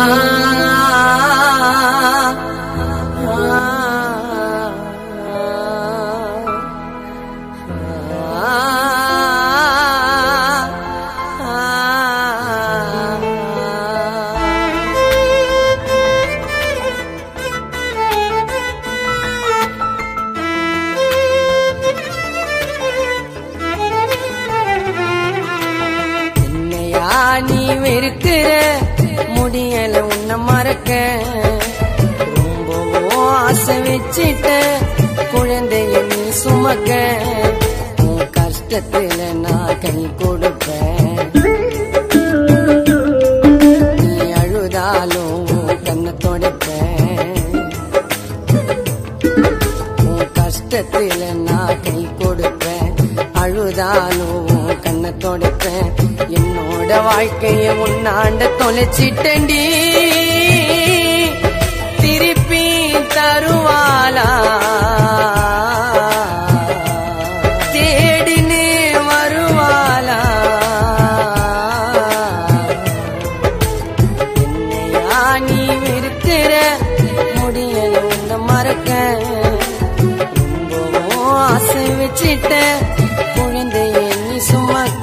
என்னையா நீ வெறுக்கிற முடியல உன்னை மறக்க ரொம்பவும் ஆசை வச்சிட்ட குழந்தைய நீ சுமக்க உன் கஷ்டத்துல நான் கை கொடுப்பேன் நீ அழுதாலும் உன் கண்ணை தொடப்பேன் உன் கஷ்டத்துல நான் கை கொடுப்பேன் அழுதாலும் உன் கண்ணை தொடப்பேன் என்னோட வாழ்க்கைய உன்னாண்ட தொலைச்சிட்டண்டி திருப்பி தருவாளா தேடினே வருவாளா என்னையா நீ இருக்கிற முடியல உன்னை மறக்க ரொம்பவும் ஆசை வச்சிட்ட குழந்தைய நீ சுமக்க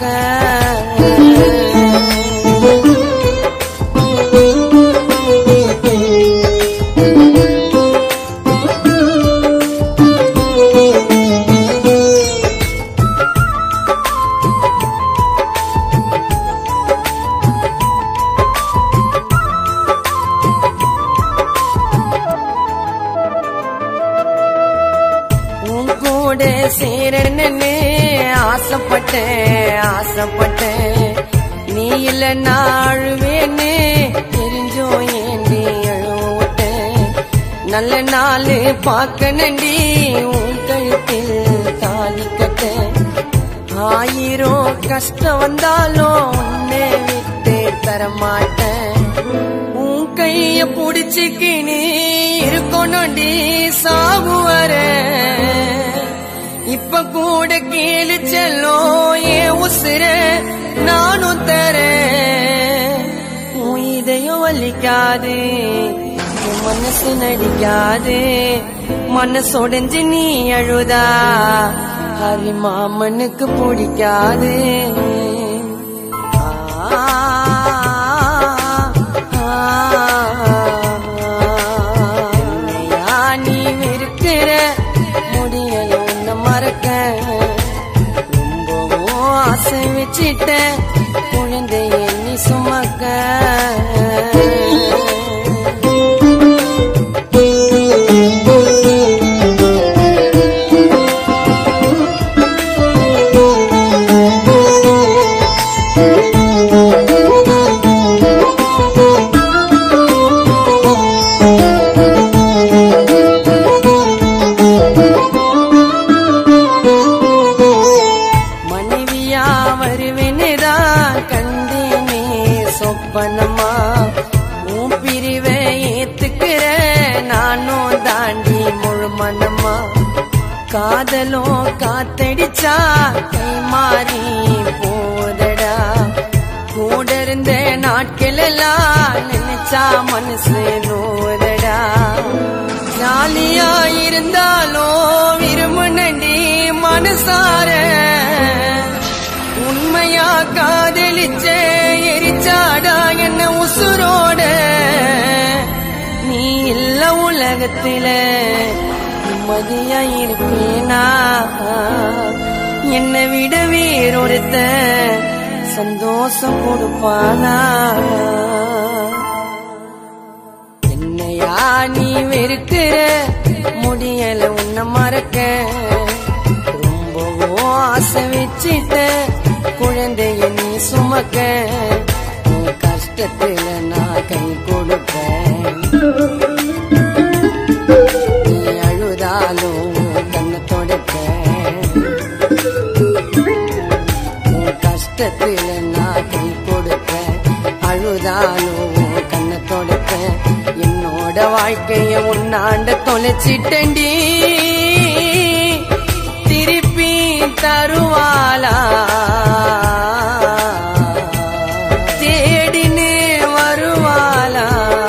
உன் கூட சேரணுன்னு ஆசைப்பட்டேன் ஆசைப்பட்டேன் நீ இல்ல நாழுவேன்னு தெரிஞ்சோ ஏண்டி அழுவிட்டேன் நல்ல நாள் பார்க்கணண்டி உன் கழுத்தில் தாலி கட்ட ஆயிரம் கஷ்டம் வந்தாலும் உன்னை விட்டு தரமாட்டேன் உன் கைய புடிச்சுக்கினு இருக்கணும்டி சாவு வர இப்ப கூட கேளு செல்லும் ஏன் உசுர நானும் தரேன் உன் இதயம் வலிக்காது உன் மனசு நடிக்காது மனசொடைஞ்சு நீ அழுதா ஹரி மாமனுக்கு பிடிக்காது என்னையா நீ இருக்கிற முடியல உன்னை மறக்க ரொம்பவும் ஆசை வச்சிட்ட குழந்தைய நீ சுமக்க மனைவியா வருவேனுதான் கண்டேனே சொப்பனமா உன் பிரிவை ஏத்துக்கிற நானும் தாண்டி முழு மனமா காதலும் காத்தடிச்சா கை மாறி போதடா கூட இருந்த நாட்கள் எல்லாம் நினைச்சா மனசு நோதடா ஜாலியா இருந்தாலும் விரும்புனடி மனசார உண்மையா காதலிச்ச எரிச்சாடா என்ன உசுரோட நீ இல்ல உலகத்தில நிம்மதியா இருப்பேனா என்னை விட வேறொருத்த சந்தோஷம் கொடுப்பானா என்னையா நீ வெறுக்கிற முடியல உன்னை மறக்க ரொம்பவும் ஆசை வச்சிட்ட குழந்தைய நீ சுமக்க உன் கஷ்டத்துல நான் கை கொடுப்பேன் நீ அழுதாலும் உன் கண்ணை தொடப்பேன் உன் கஷ்டத்துல நான் கை கொடுப்பேன் அழுதாலும் உன் கண்ணை தொடப்பேன் என்னோட வாழ்க்கைய உன்னாண்ட தொலைச்சிட்டண்டி திருப்பி தருவாளா தேடினு வருவாளா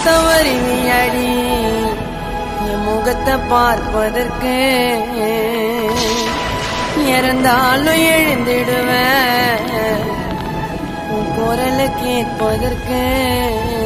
தவறினியடி என் முகத்தை பார்ப்பதற்கு இறந்தாலும் எழுந்திடுவேன் உன் குரலை கேட்பதற்கு